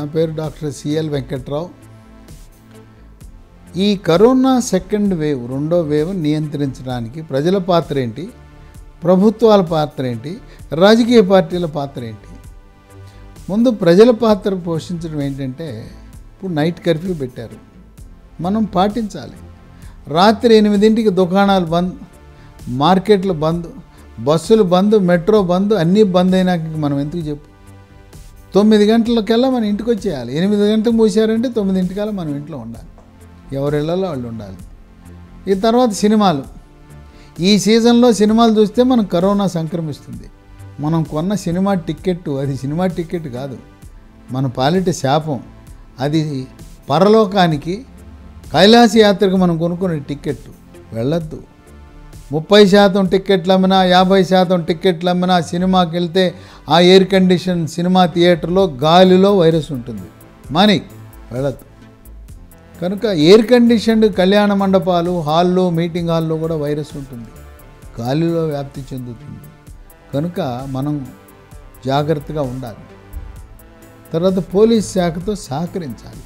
నా పేరు doctor C L Venkatrao ఈ కరోనా సెకండ్ వేవ్ రెండో వేవ్ నియంత్రించడానికి ప్రజల పాత్ర ఏంటి ప్రభుత్వాల పాత్ర ఏంటి రాజకీయ పార్టీల పాత్ర ఏంటి ముందు ప్రజల పాత్ర పోషించడం ఏంటంటే ఇప్పుడు నైట్ కర్ఫ్యూ పెట్టారు మనం పాటించాలి రాత్రి ఎనిమిదింటికి దుకాణాలు బంద్ మార్కెట్లు బంద్ బస్సులు బంద్ మెట్రో బంద్ అన్నీ బంద్ అయినాక మనం ఎందుకు చెప్పు తొమ్మిది గంటలకల్లా మన ఇంటికి వచ్చేయాలి ఎనిమిది గంటలకు మూసారంటే తొమ్మిదింటికల్లా మనం ఇంట్లో ఉండాలి ఎవరి ఇళ్లలో వాళ్ళు ఉండాలి ఈ తర్వాత సినిమాలు ఈ సీజన్లో సినిమాలు చూస్తే మనకు కరోనా సంక్రమిస్తుంది మనం కొన్న సినిమా టికెట్ అది సినిమా టికెట్ కాదు మన పాలిట శాపం అది పరలోకానికి కైలాస యాత్రకు మనం కొనుక్కునే టికెట్ వెళ్ళొద్దు ముప్పై శాతం టిక్కెట్లు అమ్మినా యాభై శాతం టిక్కెట్లు అమ్మినా సినిమాకి వెళ్తే ఆ ఎయిర్ కండిషన్ సినిమా థియేటర్లో గాలిలో వైరస్ ఉంటుంది మనీ వెళ్ళద్దు కనుక ఎయిర్ కండిషన్డ్ కళ్యాణ మండపాలు హాల్లో మీటింగ్ హాల్లో కూడా వైరస్ ఉంటుంది గాలిలో వ్యాప్తి చెందుతుంది కనుక మనం జాగ్రత్తగా ఉండాలి తర్వాత పోలీస్ శాఖతో సహకరించాలి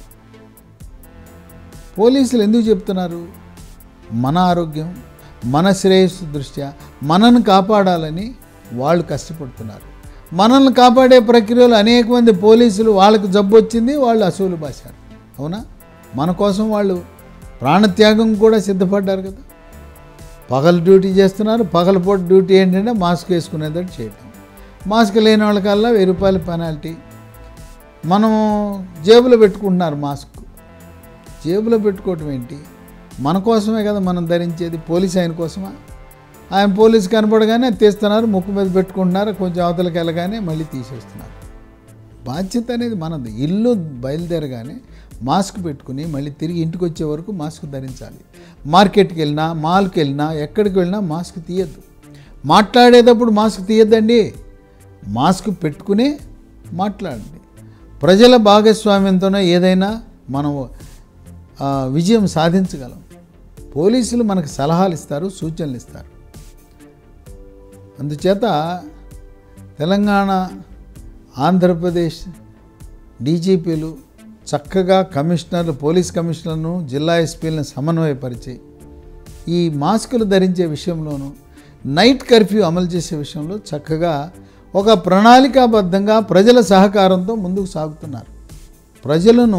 పోలీసులు ఎందుకు చెప్తున్నారు మన ఆరోగ్యం మన శ్రేయస్సు దృష్ట్యా మనల్ని కాపాడాలని వాళ్ళు కష్టపడుతున్నారు మనల్ని కాపాడే ప్రక్రియలో అనేక మంది పోలీసులు వాళ్ళకు జబ్బు వచ్చింది వాళ్ళు అసూలు బాశారు అవునా మన కోసం వాళ్ళు ప్రాణత్యాగం కూడా సిద్ధపడ్డారు కదా పగలు డ్యూటీ చేస్తున్నారు పగలపూట డ్యూటీ ఏంటంటే మాస్క్ వేసుకునేటట్టు చేయటం మాస్క్ లేని వాళ్ళకల్లా వెయ్యి రూపాయల పెనాల్టీ మనం జేబులో పెట్టుకుంటున్నారు మాస్క్ జేబులో పెట్టుకోవటం ఏంటి మన కోసమే కదా మనం ధరించేది పోలీస్ ఆయన కోసమా ఆయన పోలీస్ కనపడగానే తీస్తున్నారు ముక్కు మీద పెట్టుకుంటున్నారు కొంచెం అవతలకి వెళ్ళగానే మళ్ళీ తీసేస్తున్నారు బాధ్యత అనేది మనది ఇల్లు బయలుదేరగానే మాస్క్ పెట్టుకుని మళ్ళీ తిరిగి ఇంటికి వచ్చే వరకు మాస్క్ ధరించాలి మార్కెట్కి వెళ్ళినా మాల్కి వెళ్ళినా ఎక్కడికి వెళ్ళినా మాస్క్ తీయద్దు మాట్లాడేటప్పుడు మాస్క్ తీయద్దండి మాస్క్ పెట్టుకునే మాట్లాడండి ప్రజల భాగస్వామ్యంతోనే ఏదైనా మనం ఆ, విజయం సాధించగలం పోలీసులు మనకు సలహాలు ఇస్తారు సూచనలు ఇస్తారు అందుచేత తెలంగాణ ఆంధ్రప్రదేశ్ డీజీపీలు చక్కగా కమిషనర్లు పోలీస్ కమిషనర్ను జిల్లా ఎస్పీలను సమన్వయపరిచి ఈ మాస్కులు ధరించే విషయంలోనూ నైట్ కర్ఫ్యూ అమలు చేసే విషయంలో చక్కగా ఒక ప్రణాళికాబద్ధంగా ప్రజల సహకారంతో ముందుకు సాగుతున్నారు ప్రజలను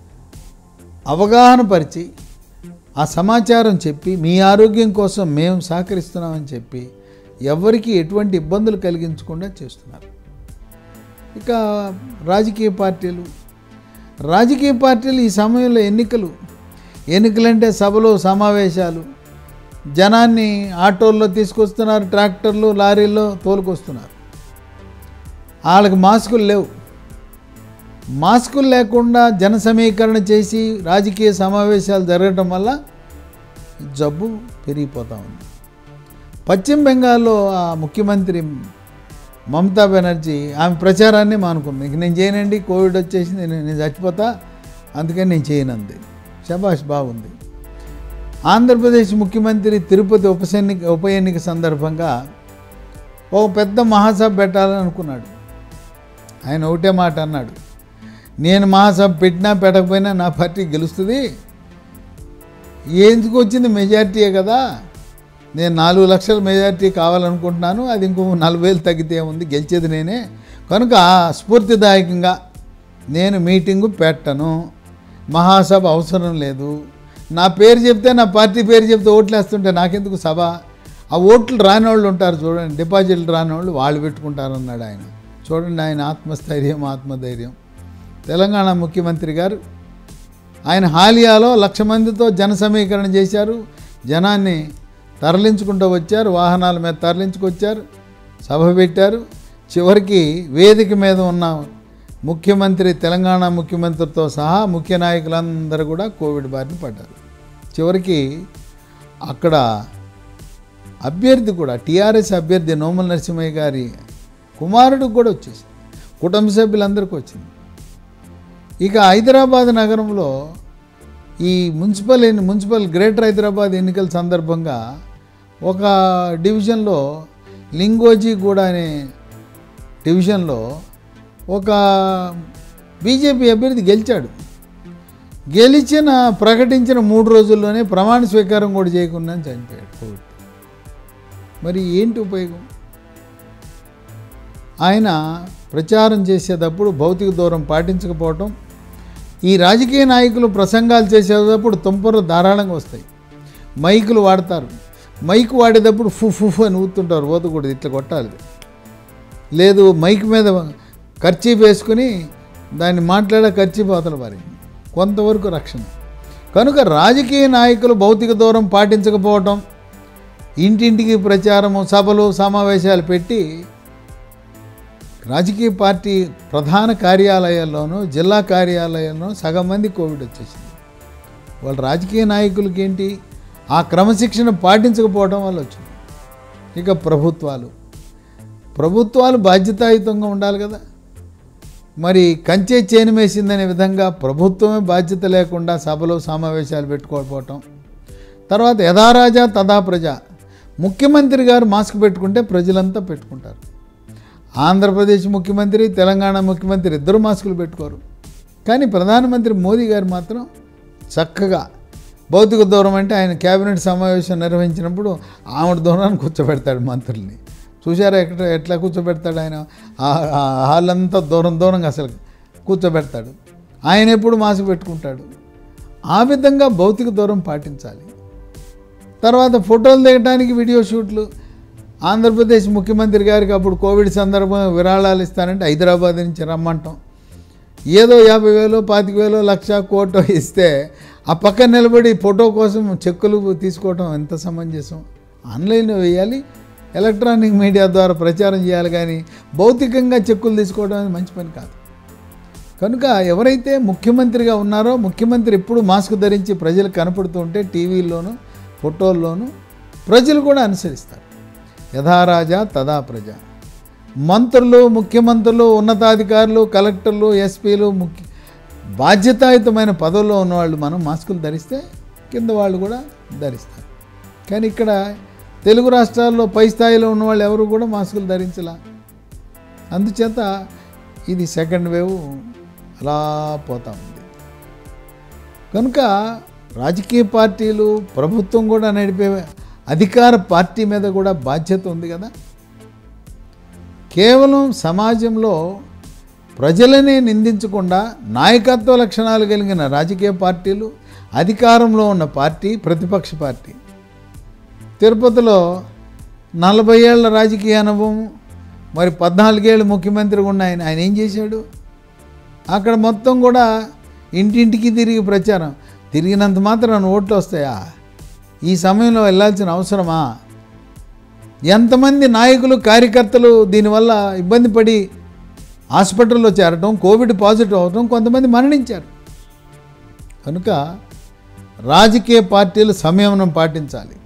అవగాహన పరిచి ఆ సమాచారం చెప్పి మీ ఆరోగ్యం కోసం మేము సహకరిస్తున్నామని చెప్పి ఎవరికి ఎటువంటి ఇబ్బందులు కలిగించకుండా చేస్తున్నారు ఇక రాజకీయ పార్టీలు రాజకీయ పార్టీలు ఈ సమయంలో ఎన్నికలు ఎన్నికలంటే సభలు సమావేశాలు జనాన్ని ఆటోల్లో తీసుకొస్తున్నారు ట్రాక్టర్లు లారీల్లో తోలుకొస్తున్నారు వాళ్ళకి మాస్కులు లేవు మాస్కులు లేకుండా జన సమీకరణ చేసి రాజకీయ సమావేశాలు జరగటం వల్ల జబ్బు పెరిగిపోతూ ఉంది పశ్చిమ బెంగాల్లో ఆ ముఖ్యమంత్రి మమతా బెనర్జీ ఆమె ప్రచారాన్ని మానుకుంది ఇంక నేను చేయనండి కోవిడ్ వచ్చేసింది నేను నేను చచ్చిపోతా అందుకని నేను చేయనంది శబాష్ బాగుంది ఆంధ్రప్రదేశ్ ముఖ్యమంత్రి తిరుపతి ఉప ఎన్నిక ఉప ఎన్నిక సందర్భంగా ఒక పెద్ద మహాసభ పెట్టాలని అనుకున్నాడు ఆయన ఒకటే మాట అన్నాడు నేను మహాసభ పెట్టినా పెట్టకపోయినా నా పార్టీ గెలుస్తుంది ఎందుకు వచ్చింది మెజార్టీయే కదా నేను నాలుగు లక్షల మెజార్టీ కావాలనుకుంటున్నాను అది ఇంకో నలభై వేలు తగ్గితే ఉంది గెలిచేది నేనే కనుక స్ఫూర్తిదాయకంగా నేను మీటింగు పెట్టను మహాసభ అవసరం లేదు నా పేరు చెప్తే నా పార్టీ పేరు చెప్తే ఓట్లు వేస్తుంటే నాకెందుకు సభ ఆ ఓట్లు రాని వాళ్ళు ఉంటారు చూడండి డిపాజిట్లు రాని వాళ్ళు వాళ్ళు పెట్టుకుంటారన్నాడు ఆయన చూడండి ఆయన ఆత్మస్థైర్యం ఆత్మధైర్యం తెలంగాణ ముఖ్యమంత్రి గారు ఆయన హాలియాలో లక్ష మందితో జన సమీకరణ చేశారు జనాన్ని తరలించుకుంటూ వచ్చారు వాహనాల మీద తరలించుకొచ్చారు సభ పెట్టారు చివరికి వేదిక మీద ఉన్న ముఖ్యమంత్రి తెలంగాణ ముఖ్యమంత్రితో సహా ముఖ్య నాయకులందరూ కూడా కోవిడ్ బారిన పడ్డారు చివరికి అక్కడ అభ్యర్థి కూడా టీఆర్ఎస్ అభ్యర్థి నోముల నరసింహయ్య గారి కుమారుడు కూడా వచ్చేసింది కుటుంబ సభ్యులందరికీ వచ్చింది ఇక హైదరాబాద్ నగరంలో ఈ మున్సిపల్ ఎన్ని మున్సిపల్ గ్రేటర్ హైదరాబాద్ ఎన్నికల సందర్భంగా ఒక డివిజన్లో లింగోజీ కూడా అనే డివిజన్లో ఒక బీజేపీ అభ్యర్థి గెలిచాడు గెలిచిన ప్రకటించిన మూడు రోజుల్లోనే ప్రమాణ స్వీకారం కూడా చేయకుండా చనిపోయాడు కోవిడ్ మరి ఏంటి ఉపయోగం ఆయన ప్రచారం చేసేటప్పుడు భౌతిక దూరం పాటించకపోవటం ఈ రాజకీయ నాయకులు ప్రసంగాలు చేసేటప్పుడు తుంపరు ధారాళంగా వస్తాయి మైకులు వాడతారు మైక్ వాడేటప్పుడు ఫు ఫు ఫు అని ఊతుంటారు ఊతకూడదు ఇట్లా కొట్టాలి లేదు మైక్ మీద ఖర్చీ వేసుకుని దాన్ని మాట్లాడే ఖర్చీ పోతల వారి కొంతవరకు రక్షణ కనుక రాజకీయ నాయకులు భౌతిక దూరం పాటించకపోవటం ఇంటింటికి ప్రచారము సభలు సమావేశాలు పెట్టి రాజకీయ పార్టీ ప్రధాన కార్యాలయాల్లోనూ జిల్లా కార్యాలయాల్లోనూ సగం మంది కోవిడ్ వచ్చేసింది వాళ్ళ రాజకీయ నాయకులకి ఏంటి ఆ క్రమశిక్షణ పాటించకపోవడం వల్ల వచ్చింది ఇక ప్రభుత్వాలు ప్రభుత్వాలు బాధ్యతాయుతంగా ఉండాలి కదా మరి కంచే చేను వేసిందనే విధంగా ప్రభుత్వమే బాధ్యత లేకుండా సభలు సమావేశాలు పెట్టుకోకపోవటం తర్వాత యథారాజా తదా ప్రజ ముఖ్యమంత్రి గారు మాస్క్ పెట్టుకుంటే ప్రజలంతా పెట్టుకుంటారు ఆంధ్రప్రదేశ్ ముఖ్యమంత్రి తెలంగాణ ముఖ్యమంత్రి ఇద్దరు మాస్కులు పెట్టుకోరు కానీ ప్రధానమంత్రి మోదీ గారు మాత్రం చక్కగా భౌతిక దూరం అంటే ఆయన కేబినెట్ సమావేశం నిర్వహించినప్పుడు ఆవిడ దూరాన్ని కూర్చోబెడతాడు మంత్రుల్ని చూసారా ఎక్కడ ఎట్లా కూర్చోబెడతాడు ఆయన ఆ- ఆ హాల్ అంతా దూరం దూరంగా అసలు కూర్చోబెడతాడు ఆయన ఎప్పుడు మాస్క్ పెట్టుకుంటాడు ఆ విధంగా భౌతిక దూరం పాటించాలి తర్వాత ఫోటోలు దిగడానికి వీడియో షూట్లు ఆంధ్రప్రదేశ్ ముఖ్యమంత్రి గారికి అప్పుడు కోవిడ్ సందర్భంగా విరాళాలు ఇస్తానంటే హైదరాబాద్ నుంచి రమ్మంటాం ఏదో యాభై వేలు పాతిక వేలు లక్ష కోటో ఇస్తే ఆ పక్కన నిలబడి ఫోటో కోసం చెక్కులు తీసుకోవటం ఎంత సమంజసం ఆన్లైన్లో వేయాలి ఎలక్ట్రానిక్ మీడియా ద్వారా ప్రచారం చేయాలి కానీ భౌతికంగా చెక్కులు తీసుకోవడం అనేది మంచి పని కాదు కనుక ఎవరైతే ముఖ్యమంత్రిగా ఉన్నారో ముఖ్యమంత్రి ఎప్పుడు మాస్క్ ధరించి ప్రజలు కనపడుతూ ఉంటే టీవీల్లోనూ ఫోటోల్లోనూ ప్రజలు కూడా అనుసరిస్తారు యథారాజా తదా ప్రజ మంత్రులు ముఖ్యమంత్రులు ఉన్నతాధికారులు కలెక్టర్లు ఎస్పీలు ముఖ్య బాధ్యతాయుతమైన పదవుల్లో ఉన్నవాళ్ళు మనం మాస్కులు ధరిస్తే కింద వాళ్ళు కూడా ధరిస్తారు కానీ ఇక్కడ తెలుగు రాష్ట్రాల్లో పై స్థాయిలో ఉన్నవాళ్ళు ఎవరు కూడా మాస్కులు ధరించలా అందుచేత ఇది సెకండ్ వేవ్ అలా పోతా ఉంది కనుక రాజకీయ పార్టీలు ప్రభుత్వం కూడా నడిపే అధికార పార్టీ మీద కూడా బాధ్యత ఉంది కదా కేవలం సమాజంలో ప్రజలనే నిందించకుండా నాయకత్వ లక్షణాలు కలిగిన రాజకీయ పార్టీలు అధికారంలో ఉన్న పార్టీ ప్రతిపక్ష పార్టీ తిరుపతిలో నలభై ఏళ్ళ రాజకీయ అనుభవం మరి పద్నాలుగేళ్ళు ముఖ్యమంత్రిగా ఉన్న ఆయన ఆయన ఏం చేశాడు అక్కడ మొత్తం కూడా ఇంటింటికి తిరిగి ప్రచారం తిరిగినంత మాత్రం ఓట్లు వస్తాయా ఈ సమయంలో వెళ్ళాల్సిన అవసరమా ఎంతమంది నాయకులు కార్యకర్తలు దీనివల్ల ఇబ్బంది పడి హాస్పిటల్లో చేరటం కోవిడ్ పాజిటివ్ అవటం కొంతమంది మరణించారు కనుక రాజకీయ పార్టీలు సంయమనం పాటించాలి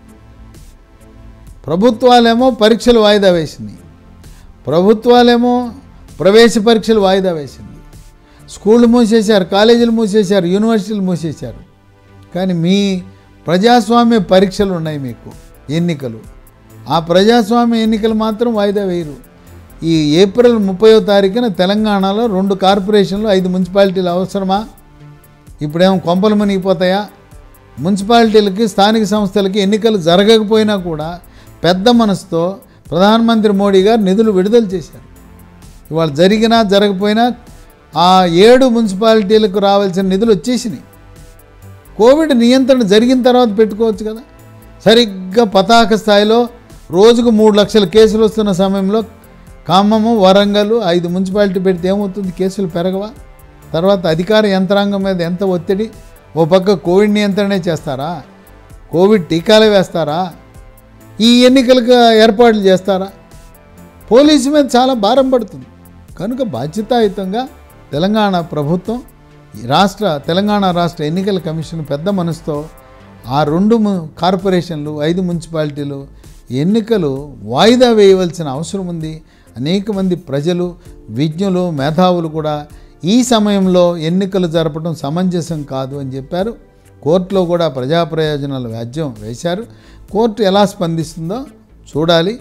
ప్రభుత్వాలేమో పరీక్షలు వాయిదా వేసింది ప్రభుత్వాలేమో ప్రవేశ పరీక్షలు వాయిదా వేసింది స్కూళ్ళు మూసేశారు కాలేజీలు మూసేశారు యూనివర్సిటీలు మూసేశారు కానీ మీ ప్రజాస్వామ్య పరీక్షలు ఉన్నాయి మీకు ఎన్నికలు ఆ ప్రజాస్వామ్య ఎన్నికలు మాత్రం వాయిదా వేయరు ఈ ఏప్రిల్ ముప్పయో తారీఖున తెలంగాణలో రెండు కార్పొరేషన్లు ఐదు మున్సిపాలిటీలు అవసరమా ఇప్పుడేమో కొంపలు మునిగిపోతాయా మున్సిపాలిటీలకి స్థానిక సంస్థలకి ఎన్నికలు జరగకపోయినా కూడా పెద్ద మనసుతో ప్రధానమంత్రి మోడీ గారు నిధులు విడుదల చేశారు ఇవాళ జరిగినా జరగకపోయినా ఆ ఏడు మున్సిపాలిటీలకు రావాల్సిన నిధులు వచ్చేసినాయి కోవిడ్ నియంత్రణ జరిగిన తర్వాత పెట్టుకోవచ్చు కదా సరిగ్గా పతాక స్థాయిలో రోజుకు మూడు లక్షల కేసులు వస్తున్న సమయంలో ఖమ్మము వరంగల్ ఐదు మున్సిపాలిటీ పెడితే ఏమవుతుంది కేసులు పెరగవా తర్వాత అధికార యంత్రాంగం మీద ఎంత ఒత్తిడి ఓ పక్క కోవిడ్ నియంత్రణే చేస్తారా కోవిడ్ టీకాలే వేస్తారా ఈ ఎన్నికలకు ఏర్పాట్లు చేస్తారా పోలీసు మీద చాలా భారం పడుతుంది కనుక బాధ్యతాయుతంగా తెలంగాణ ప్రభుత్వం ఈ రాష్ట్ర తెలంగాణ రాష్ట్ర ఎన్నికల కమిషన్ పెద్ద మనసుతో ఆ రెండు ము- కార్పొరేషన్లు ఐదు మున్సిపాలిటీలు ఎన్నికలు వాయిదా వేయవలసిన అవసరం ఉంది అనేక మంది ప్రజలు విజ్ఞులు మేధావులు కూడా ఈ సమయంలో ఎన్నికలు జరపడం సమంజసం కాదు అని చెప్పారు కోర్టులో కూడా ప్రజా ప్రయోజనాల వ్యాజ్యం వేశారు కోర్టు ఎలా స్పందిస్తుందో చూడాలి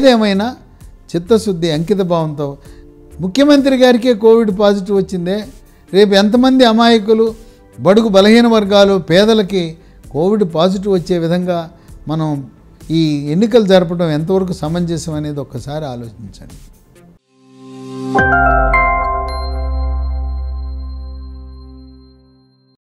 ఏదేమైనా చిత్తశుద్ధి అంకిత భావంతో ముఖ్యమంత్రి గారికే కోవిడ్ పాజిటివ్ వచ్చిందే రేపు ఎంతమంది అమాయకులు బడుగు బలహీన వర్గాలు పేదలకి కోవిడ్ పాజిటివ్ వచ్చే విధంగా మనం ఈ ఎన్నికలు జరపడం ఎంతవరకు సమంజసం అనేది ఒక్కసారి ఆలోచించండి